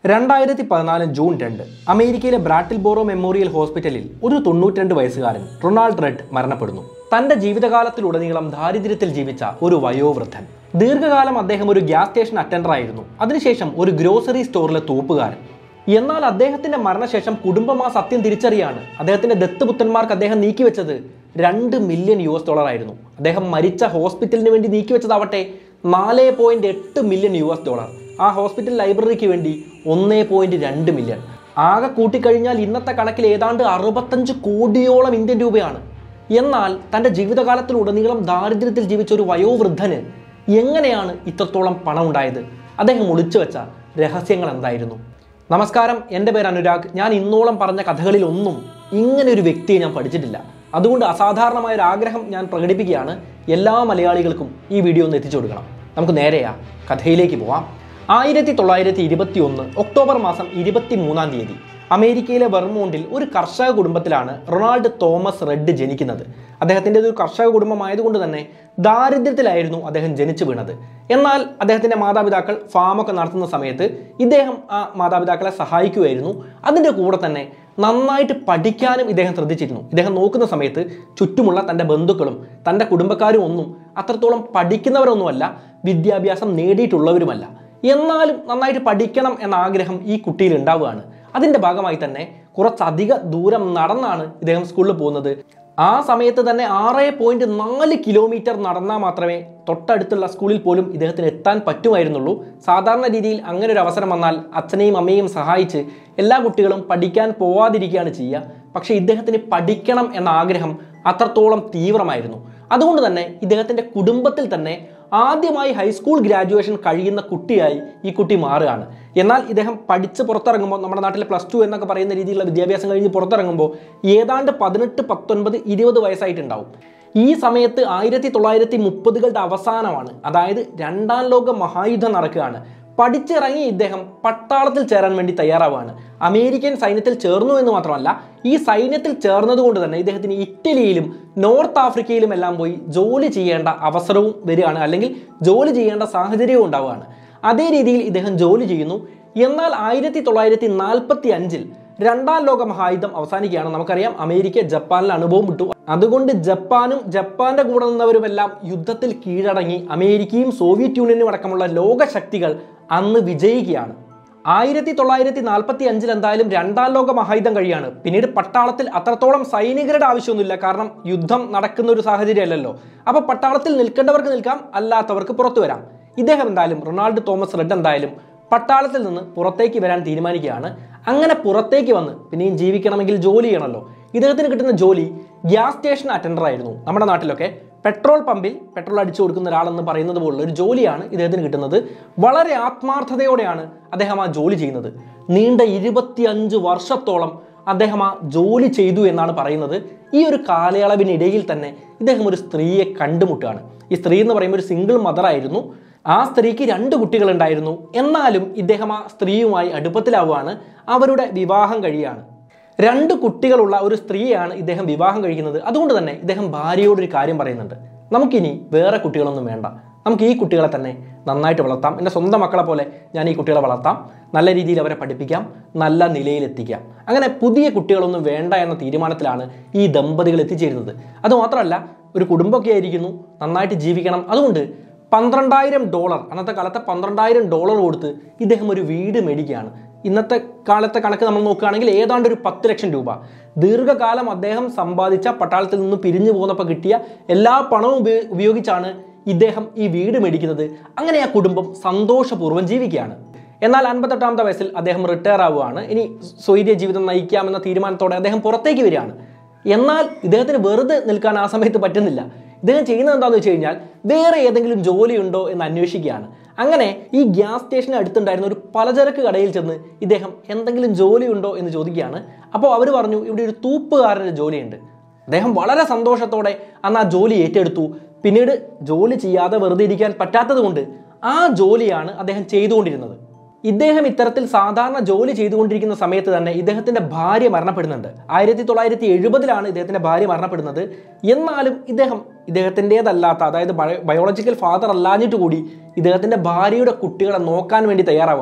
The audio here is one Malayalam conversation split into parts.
രണ്ടായിരത്തി പതിനാല് ജൂൺ രണ്ട് അമേരിക്കയിലെ ബ്രാട്ടിൽബോറോ മെമ്മോറിയൽ ഹോസ്പിറ്റലിൽ ഒരു തൊണ്ണൂറ്റിരണ്ട് വയസ്സുകാരൻ റൊണാൾഡ് റെഡ് മരണപ്പെടുന്നു തന്റെ ജീവിതകാലത്തിലുടനീളം ദാരിദ്ര്യത്തിൽ ജീവിച്ച ഒരു വയോവൃദ്ധൻ ദീർഘകാലം അദ്ദേഹം ഒരു ഗ്യാസ് സ്റ്റേഷൻ അറ്റൻഡർ ആയിരുന്നു അതിനുശേഷം ഒരു ഗ്രോസറി സ്റ്റോറിലെ തൂപ്പുകാരൻ എന്നാൽ അദ്ദേഹത്തിന്റെ മരണശേഷം കുടുംബം ആ സത്യം തിരിച്ചറിയാണ് അദ്ദേഹത്തിന്റെ ദത്തുപുത്രന്മാർക്ക് അദ്ദേഹം നീക്കിവെച്ചത് രണ്ട് മില്യൺ യു എസ് ഡോളർ ആയിരുന്നു അദ്ദേഹം മരിച്ച ഹോസ്പിറ്റലിന് വേണ്ടി നീക്കിവെച്ചതാവട്ടെ നാല് പോയിന്റ് എട്ട് മില്യൺ യു എസ് ഡോളർ ആ ഹോസ്പിറ്റൽ ലൈബ്രറിക്ക് വേണ്ടി ഒന്നേ പോയിന്റ് രണ്ട് മില്യൺ ആകെ കൂട്ടിക്കഴിഞ്ഞാൽ ഇന്നത്തെ കണക്കിൽ ഏതാണ്ട് അറുപത്തഞ്ച് കോടിയോളം ഇന്ത്യൻ രൂപയാണ് എന്നാൽ തൻ്റെ ജീവിതകാലത്തിലുടനീളം ദാരിദ്ര്യത്തിൽ ജീവിച്ച ഒരു വയോവൃദ്ധന് എങ്ങനെയാണ് ഇത്രത്തോളം പണം ഉണ്ടായത് അദ്ദേഹം ഒളിച്ചു വെച്ച രഹസ്യങ്ങൾ എന്തായിരുന്നു നമസ്കാരം എൻ്റെ പേര് അനുരാഗ് ഞാൻ ഇന്നോളം പറഞ്ഞ കഥകളിൽ ഒന്നും ഇങ്ങനെ ഒരു വ്യക്തിയെ ഞാൻ പഠിച്ചിട്ടില്ല അതുകൊണ്ട് അസാധാരണമായ ഒരു ആഗ്രഹം ഞാൻ പ്രകടിപ്പിക്കുകയാണ് എല്ലാ മലയാളികൾക്കും ഈ വീഡിയോ ഒന്ന് എത്തിച്ചു കൊടുക്കണം നമുക്ക് നേരെയാ കഥയിലേക്ക് പോവാം ആയിരത്തി തൊള്ളായിരത്തി ഇരുപത്തി ഒന്ന് ഒക്ടോബർ മാസം ഇരുപത്തി മൂന്നാം തീയതി അമേരിക്കയിലെ വെർമോണ്ടിൽ ഒരു കർഷക കുടുംബത്തിലാണ് റൊണാൾഡ് തോമസ് റെഡ് ജനിക്കുന്നത് അദ്ദേഹത്തിൻ്റെ ഒരു കർഷക കുടുംബമായതുകൊണ്ട് തന്നെ ദാരിദ്ര്യത്തിലായിരുന്നു അദ്ദേഹം ജനിച്ചു വീണത് എന്നാൽ അദ്ദേഹത്തിൻ്റെ മാതാപിതാക്കൾ ഫാമൊക്കെ നടത്തുന്ന സമയത്ത് ഇദ്ദേഹം ആ മാതാപിതാക്കളെ സഹായിക്കുമായിരുന്നു അതിൻ്റെ കൂടെ തന്നെ നന്നായിട്ട് പഠിക്കാനും ഇദ്ദേഹം ശ്രദ്ധിച്ചിരുന്നു ഇദ്ദേഹം നോക്കുന്ന സമയത്ത് ചുറ്റുമുള്ള തൻ്റെ ബന്ധുക്കളും തൻ്റെ കുടുംബക്കാരും ഒന്നും അത്രത്തോളം പഠിക്കുന്നവരൊന്നുമല്ല വിദ്യാഭ്യാസം നേടിയിട്ടുള്ളവരുമല്ല എന്നാലും നന്നായിട്ട് പഠിക്കണം എന്ന ആഗ്രഹം ഈ കുട്ടിയിൽ ഉണ്ടാവുകയാണ് അതിൻ്റെ ഭാഗമായി തന്നെ കുറച്ചധിക ദൂരം നടന്നാണ് ഇദ്ദേഹം സ്കൂളിൽ പോകുന്നത് ആ സമയത്ത് തന്നെ ആറ് പോയിന്റ് നാല് കിലോമീറ്റർ നടന്നാൽ മാത്രമേ തൊട്ടടുത്തുള്ള സ്കൂളിൽ പോലും ഇദ്ദേഹത്തിന് എത്താൻ പറ്റുമായിരുന്നുള്ളൂ സാധാരണ രീതിയിൽ അങ്ങനെ ഒരു അവസരം വന്നാൽ അച്ഛനെയും അമ്മയെയും സഹായിച്ച് എല്ലാ കുട്ടികളും പഠിക്കാൻ പോവാതിരിക്കുകയാണ് ചെയ്യുക പക്ഷേ ഇദ്ദേഹത്തിന് പഠിക്കണം എന്ന ആഗ്രഹം അത്രത്തോളം തീവ്രമായിരുന്നു അതുകൊണ്ട് തന്നെ ഇദ്ദേഹത്തിൻ്റെ കുടുംബത്തിൽ തന്നെ ആദ്യമായി ഹൈസ്കൂൾ ഗ്രാജുവേഷൻ കഴിയുന്ന കുട്ടിയായി ഈ കുട്ടി മാറുകയാണ് എന്നാൽ ഇദ്ദേഹം പഠിച്ച് പുറത്തിറങ്ങുമ്പോൾ നമ്മുടെ നാട്ടിൽ പ്ലസ് ടു എന്നൊക്കെ പറയുന്ന രീതിയിലുള്ള വിദ്യാഭ്യാസം കഴിഞ്ഞ് പുറത്തിറങ്ങുമ്പോൾ ഏതാണ്ട് പതിനെട്ട് പത്തൊൻപത് ഇരുപത് വയസ്സായിട്ടുണ്ടാവും ഈ സമയത്ത് ആയിരത്തി തൊള്ളായിരത്തി മുപ്പതുകളുടെ അവസാനമാണ് അതായത് രണ്ടാം ലോക മഹായുദ്ധം നടക്കുകയാണ് പഠിച്ചിറങ്ങി ഇദ്ദേഹം പട്ടാളത്തിൽ ചേരാൻ വേണ്ടി തയ്യാറാവുകയാണ് അമേരിക്കൻ സൈന്യത്തിൽ ചേർന്നു എന്ന് മാത്രമല്ല ഈ സൈന്യത്തിൽ ചേർന്നതുകൊണ്ട് തന്നെ ഇദ്ദേഹത്തിന് ഇറ്റലിയിലും നോർത്ത് ആഫ്രിക്കയിലും എല്ലാം പോയി ജോലി ചെയ്യേണ്ട അവസരവും വരികയാണ് അല്ലെങ്കിൽ ജോലി ചെയ്യേണ്ട സാഹചര്യവും ഉണ്ടാവുകയാണ് അതേ രീതിയിൽ ഇദ്ദേഹം ജോലി ചെയ്യുന്നു എന്നാൽ ആയിരത്തി തൊള്ളായിരത്തി നാൽപ്പത്തി അഞ്ചിൽ രണ്ടാം ലോക മഹായുദ്ധം അവസാനിക്കുകയാണ് നമുക്കറിയാം അമേരിക്ക ജപ്പാനിൽ അനുഭവം വിട്ടു അതുകൊണ്ട് ജപ്പാനും ജപ്പാന്റെ കൂടെ നിന്നവരുമെല്ലാം യുദ്ധത്തിൽ കീഴടങ്ങി അമേരിക്കയും സോവിയറ്റ് യൂണിയനും അടക്കമുള്ള ലോകശക്തികൾ അന്ന് വിജയിക്കുകയാണ് ആയിരത്തി തൊള്ളായിരത്തി നാൽപ്പത്തി അഞ്ചിൽ എന്തായാലും രണ്ടാം ലോക മഹായുദ്ധം കഴിയാണ് പിന്നീട് പട്ടാളത്തിൽ അത്രത്തോളം സൈനികരുടെ ആവശ്യമൊന്നുമില്ല കാരണം യുദ്ധം നടക്കുന്ന ഒരു സാഹചര്യമല്ലല്ലോ അപ്പൊ പട്ടാളത്തിൽ നിൽക്കേണ്ടവർക്ക് നിൽക്കാം അല്ലാത്തവർക്ക് പുറത്തു വരാം ഇദ്ദേഹം എന്തായാലും റൊണാൾഡ് തോമസ് റെഡ് എന്തായാലും പട്ടാളത്തിൽ നിന്ന് പുറത്തേക്ക് വരാൻ തീരുമാനിക്കുകയാണ് അങ്ങനെ പുറത്തേക്ക് വന്ന് പിന്നെയും ജീവിക്കണമെങ്കിൽ ജോലി ചെയ്യണമല്ലോ ഇദ്ദേഹത്തിന് കിട്ടുന്ന ജോലി ഗ്യാസ് സ്റ്റേഷൻ അറ്റൻഡർ ആയിരുന്നു നമ്മുടെ നാട്ടിലൊക്കെ പെട്രോൾ പമ്പിൽ പെട്രോൾ അടിച്ചു കൊടുക്കുന്ന ഒരാളെന്ന് പറയുന്നത് പോലുള്ള ഒരു ജോലിയാണ് ഇദ്ദേഹത്തിന് കിട്ടുന്നത് വളരെ ആത്മാർത്ഥതയോടെയാണ് അദ്ദേഹം ആ ജോലി ചെയ്യുന്നത് നീണ്ട ഇരുപത്തിയഞ്ച് വർഷത്തോളം അദ്ദേഹം ആ ജോലി ചെയ്തു എന്നാണ് പറയുന്നത് ഈ ഒരു കാലയളവിനിടയിൽ തന്നെ ഇദ്ദേഹം ഒരു സ്ത്രീയെ കണ്ടുമുട്ടുകയാണ് ഈ സ്ത്രീ എന്ന് പറയുമ്പോൾ ഒരു സിംഗിൾ മദർ ആയിരുന്നു ആ സ്ത്രീക്ക് രണ്ട് കുട്ടികളുണ്ടായിരുന്നു എന്നാലും ഇദ്ദേഹം ആ സ്ത്രീയുമായി അടുപ്പത്തിലാവുകയാണ് അവരുടെ വിവാഹം കഴിയാണ് രണ്ട് കുട്ടികളുള്ള ഒരു സ്ത്രീയാണ് ഇദ്ദേഹം വിവാഹം കഴിക്കുന്നത് അതുകൊണ്ട് തന്നെ ഇദ്ദേഹം ഭാര്യയോടൊരു കാര്യം പറയുന്നുണ്ട് നമുക്കിനി വേറെ കുട്ടികളൊന്നും വേണ്ട നമുക്ക് ഈ കുട്ടികളെ തന്നെ നന്നായിട്ട് വളർത്താം എൻ്റെ സ്വന്തം മക്കളെ പോലെ ഞാൻ ഈ കുട്ടികളെ വളർത്താം നല്ല രീതിയിൽ അവരെ പഠിപ്പിക്കാം നല്ല നിലയിലെത്തിക്കാം അങ്ങനെ പുതിയ കുട്ടികളൊന്നും വേണ്ട എന്ന തീരുമാനത്തിലാണ് ഈ ദമ്പതികൾ എത്തിച്ചേരുന്നത് അതുമാത്രമല്ല ഒരു കുടുംബമൊക്കെ ആയിരിക്കുന്നു നന്നായിട്ട് ജീവിക്കണം അതുകൊണ്ട് പന്ത്രണ്ടായിരം ഡോളർ അന്നത്തെ കാലത്തെ പന്ത്രണ്ടായിരം ഡോളർ കൊടുത്ത് ഇദ്ദേഹം ഒരു വീട് മേടിക്കുകയാണ് ഇന്നത്തെ കാലത്തെ കണക്ക് നമ്മൾ നോക്കുകയാണെങ്കിൽ ഏതാണ്ട് ഒരു പത്ത് ലക്ഷം രൂപ ദീർഘകാലം അദ്ദേഹം സമ്പാദിച്ച പട്ടാളത്തിൽ നിന്ന് പിരിഞ്ഞു പോകുന്നപ്പോൾ കിട്ടിയ എല്ലാ പണവും ഉപയോ- ഉപയോഗിച്ചാണ് ഇദ്ദേഹം ഈ വീട് മേടിക്കുന്നത് അങ്ങനെ ആ കുടുംബം സന്തോഷപൂർവ്വം ജീവിക്കുകയാണ് എന്നാൽ അൻപത്തെട്ടാമത്തെ വയസ്സിൽ അദ്ദേഹം റിട്ടയർ ആവുകയാണ് ഇനി സ്വൈര്യ ജീവിതം നയിക്കാമെന്ന തീരുമാനത്തോടെ അദ്ദേഹം പുറത്തേക്ക് വരികയാണ് എന്നാൽ ഇദ്ദേഹത്തിന് വെറുതെ നിൽക്കാൻ ആ സമയത്ത് പറ്റുന്നില്ല ഇദ്ദേഹം ചെയ്യുന്നത് എന്താണെന്ന് വെച്ച് കഴിഞ്ഞാൽ വേറെ ഏതെങ്കിലും ജോലിയുണ്ടോ എന്ന് അന്വേഷിക്കുകയാണ് അങ്ങനെ ഈ ഗ്യാസ് സ്റ്റേഷന് അടുത്തുണ്ടായിരുന്ന ഒരു പലചരക്ക് കടയിൽ ചെന്ന് ഇദ്ദേഹം എന്തെങ്കിലും ജോലിയുണ്ടോ എന്ന് ചോദിക്കുകയാണ് അപ്പോൾ അവർ പറഞ്ഞു ഇവിടെ ഒരു തൂപ്പുകാരൻ്റെ ജോലിയുണ്ട് അദ്ദേഹം വളരെ സന്തോഷത്തോടെ അന്ന് ആ ജോലി ഏറ്റെടുത്തു പിന്നീട് ജോലി ചെയ്യാതെ വെറുതെ ഇരിക്കാൻ പറ്റാത്തത് കൊണ്ട് ആ ജോലിയാണ് അദ്ദേഹം ചെയ്തുകൊണ്ടിരുന്നത് ഇദ്ദേഹം ഇത്തരത്തിൽ സാധാരണ ജോലി ചെയ്തുകൊണ്ടിരിക്കുന്ന സമയത്ത് തന്നെ ഇദ്ദേഹത്തിന്റെ ഭാര്യ മരണപ്പെടുന്നുണ്ട് ആയിരത്തി തൊള്ളായിരത്തി എഴുപതിലാണ് ഇദ്ദേഹത്തിന്റെ ഭാര്യ മരണപ്പെടുന്നത് എന്നാലും ഇദ്ദേഹം ഇദ്ദേഹത്തിൻ്റെതല്ലാത്ത അതായത് ബയോളജിക്കൽ ഫാദർ അല്ലാഞ്ഞിട്ട് കൂടി ഇദ്ദേഹത്തിന്റെ ഭാര്യയുടെ കുട്ടികളെ നോക്കാൻ വേണ്ടി തയ്യാറാവുകയാണ്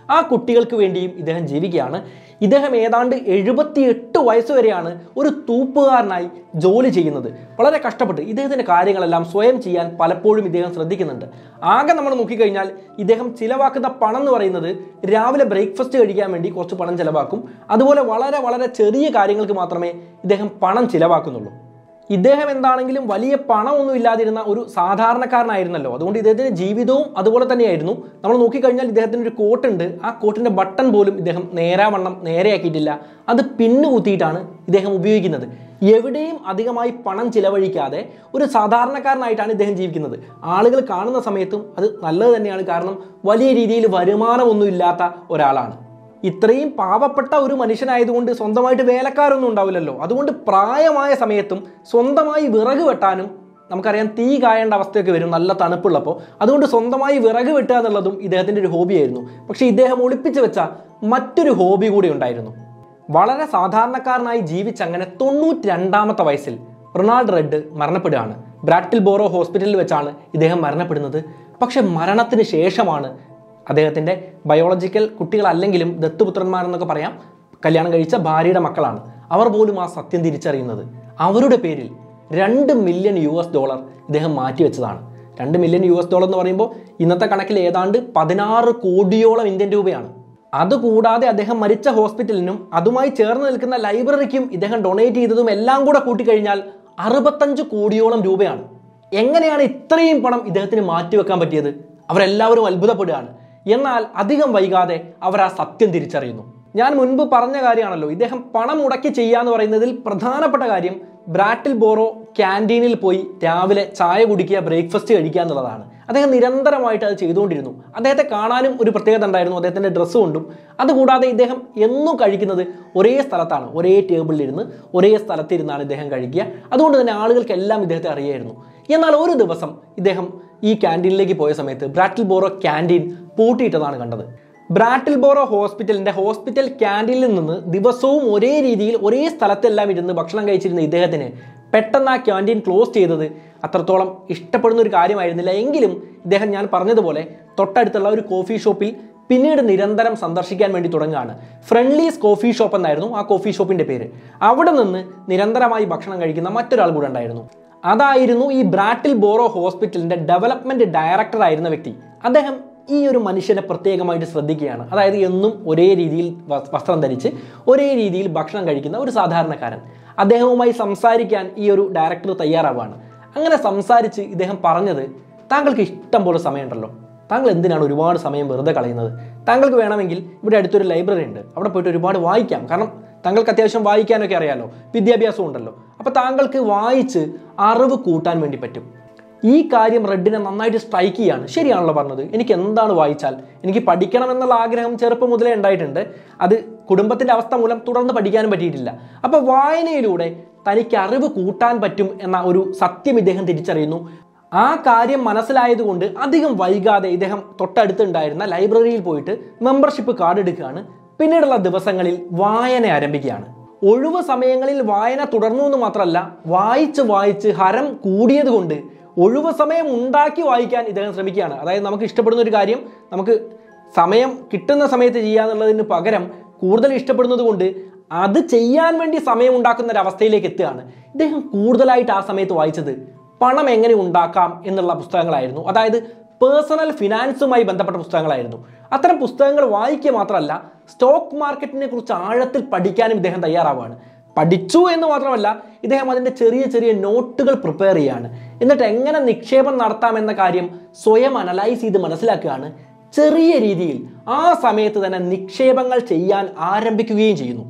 ആ കുട്ടികൾക്ക് വേണ്ടിയും ഇദ്ദേഹം ജീവിക്കുകയാണ് ഇദ്ദേഹം ഏതാണ്ട് എഴുപത്തിയെട്ട് വയസ്സ് വരെയാണ് ഒരു തൂപ്പുകാരനായി ജോലി ചെയ്യുന്നത് വളരെ കഷ്ടപ്പെട്ട് ഇദ്ദേഹത്തിൻ്റെ കാര്യങ്ങളെല്ലാം സ്വയം ചെയ്യാൻ പലപ്പോഴും ഇദ്ദേഹം ശ്രദ്ധിക്കുന്നുണ്ട് ആകെ നമ്മൾ നോക്കിക്കഴിഞ്ഞാൽ ഇദ്ദേഹം ചിലവാക്കുന്ന പണം എന്ന് പറയുന്നത് രാവിലെ ബ്രേക്ക്ഫാസ്റ്റ് കഴിക്കാൻ വേണ്ടി കുറച്ച് പണം ചിലവാക്കും അതുപോലെ വളരെ വളരെ ചെറിയ കാര്യങ്ങൾക്ക് മാത്രമേ ഇദ്ദേഹം പണം ചിലവാക്കുന്നുള്ളൂ ഇദ്ദേഹം എന്താണെങ്കിലും വലിയ പണമൊന്നും ഇല്ലാതിരുന്ന ഒരു സാധാരണക്കാരനായിരുന്നല്ലോ അതുകൊണ്ട് ഇദ്ദേഹത്തിന്റെ ജീവിതവും അതുപോലെ തന്നെയായിരുന്നു നമ്മൾ നോക്കിക്കഴിഞ്ഞാൽ ഇദ്ദേഹത്തിന് ഒരു കോട്ടുണ്ട് ആ കോട്ടിന്റെ ബട്ടൺ പോലും ഇദ്ദേഹം നേരാവണ്ണം നേരെയാക്കിയിട്ടില്ല അത് പിന്നു കുത്തിയിട്ടാണ് ഇദ്ദേഹം ഉപയോഗിക്കുന്നത് എവിടെയും അധികമായി പണം ചിലവഴിക്കാതെ ഒരു സാധാരണക്കാരനായിട്ടാണ് ഇദ്ദേഹം ജീവിക്കുന്നത് ആളുകൾ കാണുന്ന സമയത്തും അത് നല്ലത് തന്നെയാണ് കാരണം വലിയ രീതിയിൽ വരുമാനമൊന്നും ഇല്ലാത്ത ഒരാളാണ് ഇത്രയും പാവപ്പെട്ട ഒരു മനുഷ്യനായതുകൊണ്ട് സ്വന്തമായിട്ട് വേലക്കാരൊന്നും ഉണ്ടാവില്ലല്ലോ അതുകൊണ്ട് പ്രായമായ സമയത്തും സ്വന്തമായി വിറക് വെട്ടാനും നമുക്കറിയാം തീ കായേണ്ട അവസ്ഥയൊക്കെ വരും നല്ല തണുപ്പുള്ളപ്പോൾ അതുകൊണ്ട് സ്വന്തമായി വിറക് വെട്ടുക എന്നുള്ളതും ഇദ്ദേഹത്തിൻ്റെ ഒരു ഹോബിയായിരുന്നു പക്ഷേ ഇദ്ദേഹം ഒളിപ്പിച്ചു വെച്ച മറ്റൊരു ഹോബി കൂടി ഉണ്ടായിരുന്നു വളരെ സാധാരണക്കാരനായി ജീവിച്ചങ്ങനെ തൊണ്ണൂറ്റി രണ്ടാമത്തെ വയസ്സിൽ റൊണാൾഡ് റെഡ് മരണപ്പെടുകയാണ് ബ്രാറ്റിൽ ബോറോ ഹോസ്പിറ്റലിൽ വെച്ചാണ് ഇദ്ദേഹം മരണപ്പെടുന്നത് പക്ഷെ മരണത്തിന് ശേഷമാണ് അദ്ദേഹത്തിൻ്റെ ബയോളജിക്കൽ കുട്ടികളല്ലെങ്കിലും ദത്തുപുത്രന്മാരെന്നൊക്കെ പറയാം കല്യാണം കഴിച്ച ഭാര്യയുടെ മക്കളാണ് അവർ പോലും ആ സത്യം തിരിച്ചറിയുന്നത് അവരുടെ പേരിൽ രണ്ട് മില്യൺ യു എസ് ഡോളർ ഇദ്ദേഹം മാറ്റിവെച്ചതാണ് രണ്ട് മില്യൺ യു എസ് ഡോളർ എന്ന് പറയുമ്പോൾ ഇന്നത്തെ കണക്കിൽ ഏതാണ്ട് പതിനാറ് കോടിയോളം ഇന്ത്യൻ രൂപയാണ് അതുകൂടാതെ അദ്ദേഹം മരിച്ച ഹോസ്പിറ്റലിനും അതുമായി ചേർന്ന് നിൽക്കുന്ന ലൈബ്രറിക്കും ഇദ്ദേഹം ഡൊണേറ്റ് ചെയ്തതും എല്ലാം കൂടെ കൂട്ടിക്കഴിഞ്ഞാൽ അറുപത്തഞ്ച് കോടിയോളം രൂപയാണ് എങ്ങനെയാണ് ഇത്രയും പണം ഇദ്ദേഹത്തിന് മാറ്റിവെക്കാൻ പറ്റിയത് അവരെല്ലാവരും അത്ഭുതപ്പെടുകയാണ് എന്നാൽ അധികം വൈകാതെ അവർ ആ സത്യം തിരിച്ചറിയുന്നു ഞാൻ മുൻപ് പറഞ്ഞ കാര്യമാണല്ലോ ഇദ്ദേഹം പണം മുടക്കി ചെയ്യാന്ന് പറയുന്നതിൽ പ്രധാനപ്പെട്ട കാര്യം ബ്രാറ്റിൽ ബോറോ ക്യാൻറ്റീനിൽ പോയി രാവിലെ ചായ കുടിക്കുക ബ്രേക്ക്ഫാസ്റ്റ് കഴിക്കുക എന്നുള്ളതാണ് അദ്ദേഹം നിരന്തരമായിട്ട് അത് ചെയ്തുകൊണ്ടിരുന്നു അദ്ദേഹത്തെ കാണാനും ഒരു പ്രത്യേകത ഉണ്ടായിരുന്നു അദ്ദേഹത്തിൻ്റെ ഡ്രസ്സ് കൊണ്ടും അതുകൂടാതെ ഇദ്ദേഹം എന്നും കഴിക്കുന്നത് ഒരേ സ്ഥലത്താണ് ഒരേ ടേബിളിൽ ഇരുന്ന് ഒരേ സ്ഥലത്തിരുന്നാണ് ഇദ്ദേഹം കഴിക്കുക അതുകൊണ്ട് തന്നെ ആളുകൾക്കെല്ലാം ഇദ്ദേഹത്തെ അറിയായിരുന്നു എന്നാൽ ഒരു ദിവസം ഇദ്ദേഹം ഈ ക്യാൻറ്റീനിലേക്ക് പോയ സമയത്ത് ബ്രാറ്റിൽ ബോറോ ക്യാൻറ്റീൻ പൂട്ടിയിട്ടതാണ് കണ്ടത് ബ്രാറ്റിൽ ബോറോ ഹോസ്പിറ്റലിന്റെ ഹോസ്പിറ്റൽ ക്യാൻറ്റീനിൽ നിന്ന് ദിവസവും ഒരേ രീതിയിൽ ഒരേ സ്ഥലത്തെല്ലാം ഇരുന്ന് ഭക്ഷണം കഴിച്ചിരുന്ന ഇദ്ദേഹത്തിന് പെട്ടെന്ന് ആ ക്യാൻറ്റീൻ ക്ലോസ് ചെയ്തത് അത്രത്തോളം ഇഷ്ടപ്പെടുന്ന ഒരു കാര്യമായിരുന്നില്ല എങ്കിലും ഇദ്ദേഹം ഞാൻ പറഞ്ഞതുപോലെ തൊട്ടടുത്തുള്ള ഒരു കോഫി ഷോപ്പിൽ പിന്നീട് നിരന്തരം സന്ദർശിക്കാൻ വേണ്ടി തുടങ്ങുകയാണ് ഫ്രണ്ട്ലീസ് കോഫി ഷോപ്പ് എന്നായിരുന്നു ആ കോഫി ഷോപ്പിന്റെ പേര് അവിടെ നിന്ന് നിരന്തരമായി ഭക്ഷണം കഴിക്കുന്ന മറ്റൊരാൾ കൂടെ ഉണ്ടായിരുന്നു അതായിരുന്നു ഈ ബ്രാറ്റിൽ ബോറോ ഹോസ്പിറ്റലിന്റെ ഡെവലപ്മെന്റ് ഡയറക്ടർ ആയിരുന്ന വ്യക്തി അദ്ദേഹം ഈ ഒരു മനുഷ്യനെ പ്രത്യേകമായിട്ട് ശ്രദ്ധിക്കുകയാണ് അതായത് എന്നും ഒരേ രീതിയിൽ വസ്- വസ്ത്രം ധരിച്ച് ഒരേ രീതിയിൽ ഭക്ഷണം കഴിക്കുന്ന ഒരു സാധാരണക്കാരൻ അദ്ദേഹവുമായി സംസാരിക്കാൻ ഈ ഒരു ഡയറക്ടർ തയ്യാറാവുകയാണ് അങ്ങനെ സംസാരിച്ച് ഇദ്ദേഹം പറഞ്ഞത് താങ്കൾക്ക് ഇഷ്ടം പോലെ സമയമുണ്ടല്ലോ താങ്കൾ എന്തിനാണ് ഒരുപാട് സമയം വെറുതെ കളയുന്നത് താങ്കൾക്ക് വേണമെങ്കിൽ ഇവിടെ അടുത്തൊരു ലൈബ്രറി ഉണ്ട് അവിടെ പോയിട്ട് ഒരുപാട് വായിക്കാം കാരണം താങ്കൾക്ക് അത്യാവശ്യം വായിക്കാനൊക്കെ അറിയാലോ വിദ്യാഭ്യാസം ഉണ്ടല്ലോ അപ്പോൾ താങ്കൾക്ക് വായിച്ച് അറിവ് കൂട്ടാൻ വേണ്ടി പറ്റും ഈ കാര്യം റെഡിനെ നന്നായിട്ട് സ്ട്രൈക്ക് ചെയ്യാണ് ശരിയാണല്ലോ പറഞ്ഞത് എനിക്ക് എന്താണ് വായിച്ചാൽ എനിക്ക് പഠിക്കണം എന്നുള്ള ആഗ്രഹം ചെറുപ്പം മുതലേ ഉണ്ടായിട്ടുണ്ട് അത് കുടുംബത്തിന്റെ അവസ്ഥ മൂലം തുടർന്ന് പഠിക്കാനും പറ്റിയിട്ടില്ല അപ്പോൾ വായനയിലൂടെ തനിക്ക് അറിവ് കൂട്ടാൻ പറ്റും എന്ന ഒരു സത്യം ഇദ്ദേഹം തിരിച്ചറിയുന്നു ആ കാര്യം മനസ്സിലായതുകൊണ്ട് അധികം വൈകാതെ ഇദ്ദേഹം തൊട്ടടുത്തുണ്ടായിരുന്ന ലൈബ്രറിയിൽ പോയിട്ട് മെമ്പർഷിപ്പ് കാർഡ് എടുക്കുകയാണ് പിന്നീടുള്ള ദിവസങ്ങളിൽ വായന ആരംഭിക്കുകയാണ് ഒഴിവ് സമയങ്ങളിൽ വായന തുടർന്നു എന്ന് മാത്രമല്ല വായിച്ച് വായിച്ച് ഹരം കൂടിയത് കൊണ്ട് ഒഴിവ് സമയം ഉണ്ടാക്കി വായിക്കാൻ ഇദ്ദേഹം ശ്രമിക്കുകയാണ് അതായത് നമുക്ക് ഇഷ്ടപ്പെടുന്ന ഒരു കാര്യം നമുക്ക് സമയം കിട്ടുന്ന സമയത്ത് ചെയ്യാന്നുള്ളതിന് പകരം കൂടുതൽ ഇഷ്ടപ്പെടുന്നത് കൊണ്ട് അത് ചെയ്യാൻ വേണ്ടി സമയം ഉണ്ടാക്കുന്ന ഒരു അവസ്ഥയിലേക്ക് എത്തുകയാണ് ഇദ്ദേഹം കൂടുതലായിട്ട് ആ സമയത്ത് വായിച്ചത് പണം എങ്ങനെ ഉണ്ടാക്കാം എന്നുള്ള പുസ്തകങ്ങളായിരുന്നു അതായത് പേഴ്സണൽ ഫിനാൻസുമായി ബന്ധപ്പെട്ട പുസ്തകങ്ങളായിരുന്നു അത്തരം പുസ്തകങ്ങൾ വായിക്കുക മാത്രമല്ല സ്റ്റോക്ക് മാർക്കറ്റിനെ കുറിച്ച് ആഴത്തിൽ പഠിക്കാനും ഇദ്ദേഹം തയ്യാറാവുകയാണ് പഠിച്ചു എന്ന് മാത്രമല്ല ഇദ്ദേഹം അതിൻ്റെ ചെറിയ ചെറിയ നോട്ടുകൾ പ്രിപ്പയർ ചെയ്യാണ് എന്നിട്ട് എങ്ങനെ നിക്ഷേപം നടത്താം എന്ന കാര്യം സ്വയം അനലൈസ് ചെയ്ത് മനസ്സിലാക്കുകയാണ് ചെറിയ രീതിയിൽ ആ സമയത്ത് തന്നെ നിക്ഷേപങ്ങൾ ചെയ്യാൻ ആരംഭിക്കുകയും ചെയ്യുന്നു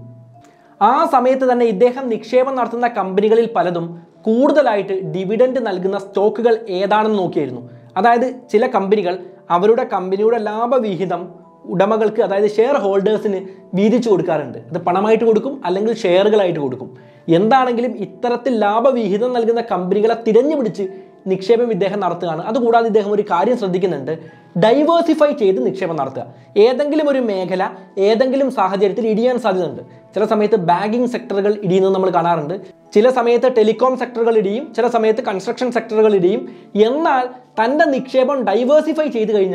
ആ സമയത്ത് തന്നെ ഇദ്ദേഹം നിക്ഷേപം നടത്തുന്ന കമ്പനികളിൽ പലതും കൂടുതലായിട്ട് ഡിവിഡൻഡ് നൽകുന്ന സ്റ്റോക്കുകൾ ഏതാണെന്ന് നോക്കിയായിരുന്നു അതായത് ചില കമ്പനികൾ അവരുടെ കമ്പനിയുടെ ലാഭവിഹിതം ഉടമകൾക്ക് അതായത് ഷെയർ ഹോൾഡേഴ്സിന് വീതിച്ചു കൊടുക്കാറുണ്ട് അത് പണമായിട്ട് കൊടുക്കും അല്ലെങ്കിൽ ഷെയറുകളായിട്ട് കൊടുക്കും എന്താണെങ്കിലും ഇത്തരത്തിൽ ലാഭവിഹിതം നൽകുന്ന കമ്പനികളെ തിരഞ്ഞു പിടിച്ച് നിക്ഷേപം ഇദ്ദേഹം നടത്തുകയാണ് അതുകൂടാതെ ഇദ്ദേഹം ഒരു കാര്യം ശ്രദ്ധിക്കുന്നുണ്ട് ഡൈവേഴ്സിഫൈ ചെയ്ത് നിക്ഷേപം നടത്തുക ഏതെങ്കിലും ഒരു മേഖല ഏതെങ്കിലും സാഹചര്യത്തിൽ ഇടിയാൻ സാധ്യതയുണ്ട് ചില സമയത്ത് ബാങ്കിങ് സെക്ടറുകൾ ഇടിയുന്നത് നമ്മൾ കാണാറുണ്ട് ചില സമയത്ത് ടെലികോം സെക്ടറുകൾ ഇടിയും ചില സമയത്ത് കൺസ്ട്രക്ഷൻ സെക്ടറുകൾ ഇടിയും എന്നാൽ തൻ്റെ നിക്ഷേപം ഡൈവേഴ്സിഫൈ ചെയ്ത് കഴിഞ്ഞാൽ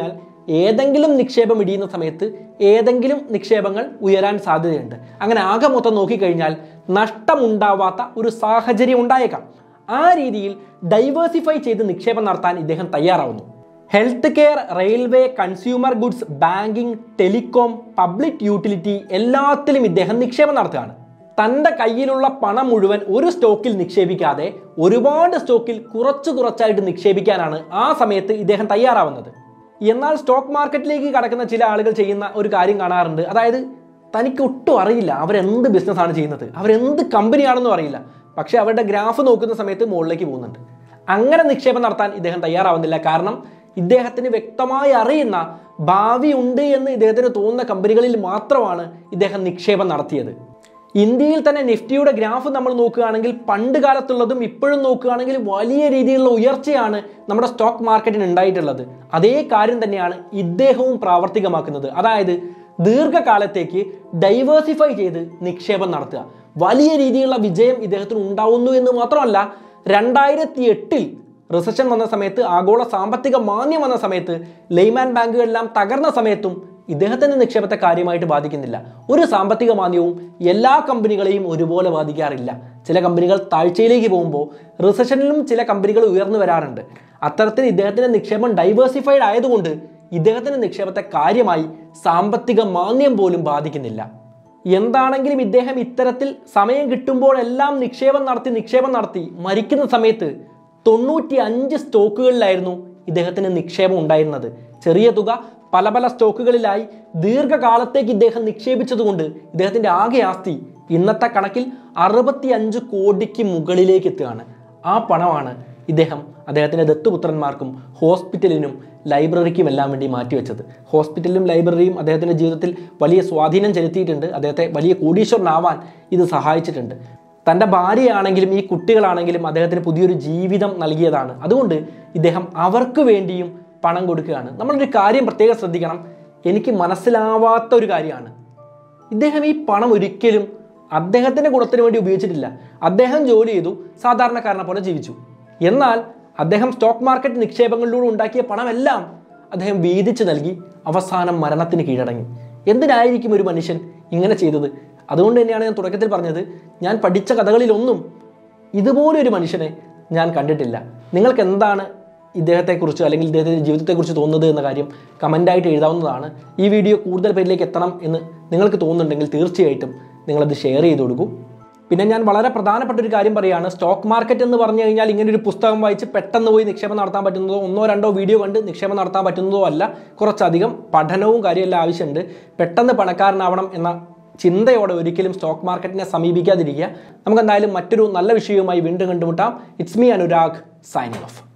ഏതെങ്കിലും നിക്ഷേപം ഇടിയുന്ന സമയത്ത് ഏതെങ്കിലും നിക്ഷേപങ്ങൾ ഉയരാൻ സാധ്യതയുണ്ട് അങ്ങനെ ആകെ മൊത്തം നോക്കിക്കഴിഞ്ഞാൽ നഷ്ടമുണ്ടാവാത്ത ഒരു സാഹചര്യം ഉണ്ടായേക്കാം ആ രീതിയിൽ ഡൈവേഴ്സിഫൈ ചെയ്ത് നിക്ഷേപം നടത്താൻ ഇദ്ദേഹം തയ്യാറാവുന്നു health care railway consumer goods banking telecom public utility എല്ലാത്തിലും ഇദ്ദേഹം നിക്ഷേപം നടത്തുകയാണ് തൻ്റെ കയ്യിലുള്ള പണം മുഴുവൻ ഒരു സ്റ്റോക്കിൽ നിക്ഷേപിക്കാതെ ഒരുപാട് സ്റ്റോക്കിൽ കുറച്ച് കുറച്ചായിട്ട് നിക്ഷേപിക്കാനാണ് ആ സമയത്ത് ഇദ്ദേഹം തയ്യാറാവുന്നത് എന്നാൽ സ്റ്റോക്ക് മാർക്കറ്റിലേക്ക് കടക്കുന്ന ചില ആളുകൾ ചെയ്യുന്ന ഒരു കാര്യം കാണാറുണ്ട് അതായത് തനിക്ക് ഒട്ടും അറിയില്ല അവരെന്ത് ബിസിനസ്സാണ് ചെയ്യുന്നത് അവരെന്ത് കമ്പനിയാണെന്നും അറിയില്ല പക്ഷേ അവരുടെ ഗ്രാഫ് നോക്കുന്ന സമയത്ത് മുകളിലേക്ക് പോകുന്നുണ്ട് അങ്ങനെ നിക്ഷേപം നടത്താൻ ഇദ്ദേഹം തയ്യാറാവുന്നില്ല കാരണം ഇദ്ദേഹത്തിന് വ്യക്തമായി അറിയുന്ന ഭാവി ഉണ്ട് എന്ന് ഇദ്ദേഹത്തിന് തോന്നുന്ന കമ്പനികളിൽ മാത്രമാണ് ഇദ്ദേഹം നിക്ഷേപം നടത്തിയത് ഇന്ത്യയിൽ തന്നെ നിഫ്റ്റിയുടെ ഗ്രാഫ് നമ്മൾ നോക്കുകയാണെങ്കിൽ പണ്ട് കാലത്തുള്ളതും ഇപ്പോഴും നോക്കുകയാണെങ്കിൽ വലിയ രീതിയിലുള്ള ഉയർച്ചയാണ് നമ്മുടെ സ്റ്റോക്ക് മാർക്കറ്റിന് ഉണ്ടായിട്ടുള്ളത് അതേ കാര്യം തന്നെയാണ് ഇദ്ദേഹവും പ്രാവർത്തികമാക്കുന്നത് അതായത് ദീർഘകാലത്തേക്ക് ഡൈവേഴ്സിഫൈ ചെയ്ത് നിക്ഷേപം നടത്തുക വലിയ രീതിയിലുള്ള വിജയം ഇദ്ദേഹത്തിന് ഉണ്ടാവുന്നു എന്ന് മാത്രമല്ല രണ്ടായിരത്തി എട്ടിൽ റിസഷൻ വന്ന സമയത്ത് ആഗോള സാമ്പത്തിക മാന്യം വന്ന സമയത്ത് ലെയ്മാൻ ബാങ്കുകളെല്ലാം തകർന്ന സമയത്തും ഇദ്ദേഹത്തിന്റെ നിക്ഷേപത്തെ കാര്യമായിട്ട് ബാധിക്കുന്നില്ല ഒരു സാമ്പത്തിക മാന്ദ്യവും എല്ലാ കമ്പനികളെയും ഒരുപോലെ ബാധിക്കാറില്ല ചില കമ്പനികൾ താഴ്ചയിലേക്ക് പോകുമ്പോൾ റിസഷനിലും ചില കമ്പനികൾ ഉയർന്നു വരാറുണ്ട് അത്തരത്തിൽ ഇദ്ദേഹത്തിന്റെ നിക്ഷേപം ഡൈവേഴ്സിഫൈഡ് ആയതുകൊണ്ട് ഇദ്ദേഹത്തിന്റെ നിക്ഷേപത്തെ കാര്യമായി സാമ്പത്തിക മാന്ദ്യം പോലും ബാധിക്കുന്നില്ല എന്താണെങ്കിലും ഇദ്ദേഹം ഇത്തരത്തിൽ സമയം കിട്ടുമ്പോഴെല്ലാം നിക്ഷേപം നടത്തി നിക്ഷേപം നടത്തി മരിക്കുന്ന സമയത്ത് തൊണ്ണൂറ്റി അഞ്ച് സ്റ്റോക്കുകളിലായിരുന്നു ഇദ്ദേഹത്തിന് നിക്ഷേപം ഉണ്ടായിരുന്നത് ചെറിയ തുക പല പല സ്റ്റോക്കുകളിലായി ദീർഘകാലത്തേക്ക് ഇദ്ദേഹം നിക്ഷേപിച്ചതുകൊണ്ട് ഇദ്ദേഹത്തിന്റെ ആകെ ആസ്തി ഇന്നത്തെ കണക്കിൽ അറുപത്തി അഞ്ച് കോടിക്ക് മുകളിലേക്ക് എത്തുകയാണ് ആ പണമാണ് ഇദ്ദേഹം അദ്ദേഹത്തിന്റെ ദത്തുപുത്രന്മാർക്കും ഹോസ്പിറ്റലിനും ലൈബ്രറിക്കും എല്ലാം വേണ്ടി മാറ്റിവെച്ചത് ഹോസ്പിറ്റലും ലൈബ്രറിയും അദ്ദേഹത്തിന്റെ ജീവിതത്തിൽ വലിയ സ്വാധീനം ചെലുത്തിയിട്ടുണ്ട് അദ്ദേഹത്തെ വലിയ കോടീശ്വരനാവാൻ ഇത് സഹായിച്ചിട്ടുണ്ട് തൻ്റെ ഭാര്യയാണെങ്കിലും ഈ കുട്ടികളാണെങ്കിലും അദ്ദേഹത്തിന് പുതിയൊരു ജീവിതം നൽകിയതാണ് അതുകൊണ്ട് ഇദ്ദേഹം അവർക്ക് വേണ്ടിയും പണം കൊടുക്കുകയാണ് നമ്മളൊരു കാര്യം പ്രത്യേകം ശ്രദ്ധിക്കണം എനിക്ക് മനസ്സിലാവാത്ത ഒരു കാര്യമാണ് ഇദ്ദേഹം ഈ പണം ഒരിക്കലും അദ്ദേഹത്തിൻ്റെ ഗുണത്തിന് വേണ്ടി ഉപയോഗിച്ചിട്ടില്ല അദ്ദേഹം ജോലി ചെയ്തു സാധാരണക്കാരനെ പോലെ ജീവിച്ചു എന്നാൽ അദ്ദേഹം സ്റ്റോക്ക് മാർക്കറ്റ് നിക്ഷേപങ്ങളിലൂടെ ഉണ്ടാക്കിയ പണമെല്ലാം അദ്ദേഹം വീതിച്ച് നൽകി അവസാനം മരണത്തിന് കീഴടങ്ങി എന്തിനായിരിക്കും ഒരു മനുഷ്യൻ ഇങ്ങനെ ചെയ്തത് അതുകൊണ്ട് തന്നെയാണ് ഞാൻ തുടക്കത്തിൽ പറഞ്ഞത് ഞാൻ പഠിച്ച കഥകളിലൊന്നും ഇതുപോലൊരു മനുഷ്യനെ ഞാൻ കണ്ടിട്ടില്ല നിങ്ങൾക്ക് എന്താണ് ഇദ്ദേഹത്തെക്കുറിച്ച് അല്ലെങ്കിൽ ഇദ്ദേഹത്തിൻ്റെ ജീവിതത്തെക്കുറിച്ച് തോന്നുന്നത് എന്ന കാര്യം കമൻ്റായിട്ട് എഴുതാവുന്നതാണ് ഈ വീഡിയോ കൂടുതൽ പേരിലേക്ക് എത്തണം എന്ന് നിങ്ങൾക്ക് തോന്നുന്നുണ്ടെങ്കിൽ തീർച്ചയായിട്ടും നിങ്ങളത് ഷെയർ ചെയ്ത് കൊടുക്കൂ പിന്നെ ഞാൻ വളരെ പ്രധാനപ്പെട്ട ഒരു കാര്യം പറയുകയാണ് സ്റ്റോക്ക് മാർക്കറ്റ് എന്ന് പറഞ്ഞു കഴിഞ്ഞാൽ ഇങ്ങനെ ഒരു പുസ്തകം വായിച്ച് പെട്ടെന്ന് പോയി നിക്ഷേപം നടത്താൻ പറ്റുന്നതോ ഒന്നോ രണ്ടോ വീഡിയോ കണ്ട് നിക്ഷേപം നടത്താൻ പറ്റുന്നതോ അല്ല കുറച്ചധികം പഠനവും കാര്യമെല്ലാം ആവശ്യമുണ്ട് പെട്ടെന്ന് പണക്കാരനാവണം എന്ന ചിന്തയോടെ ഒരിക്കലും സ്റ്റോക്ക് മാർക്കറ്റിനെ സമീപിക്കാതിരിക്കുക നമുക്ക് എന്തായാലും മറ്റൊരു നല്ല വിഷയവുമായി വീണ്ടും കണ്ടുമുട്ടാം it's me Anurag signing of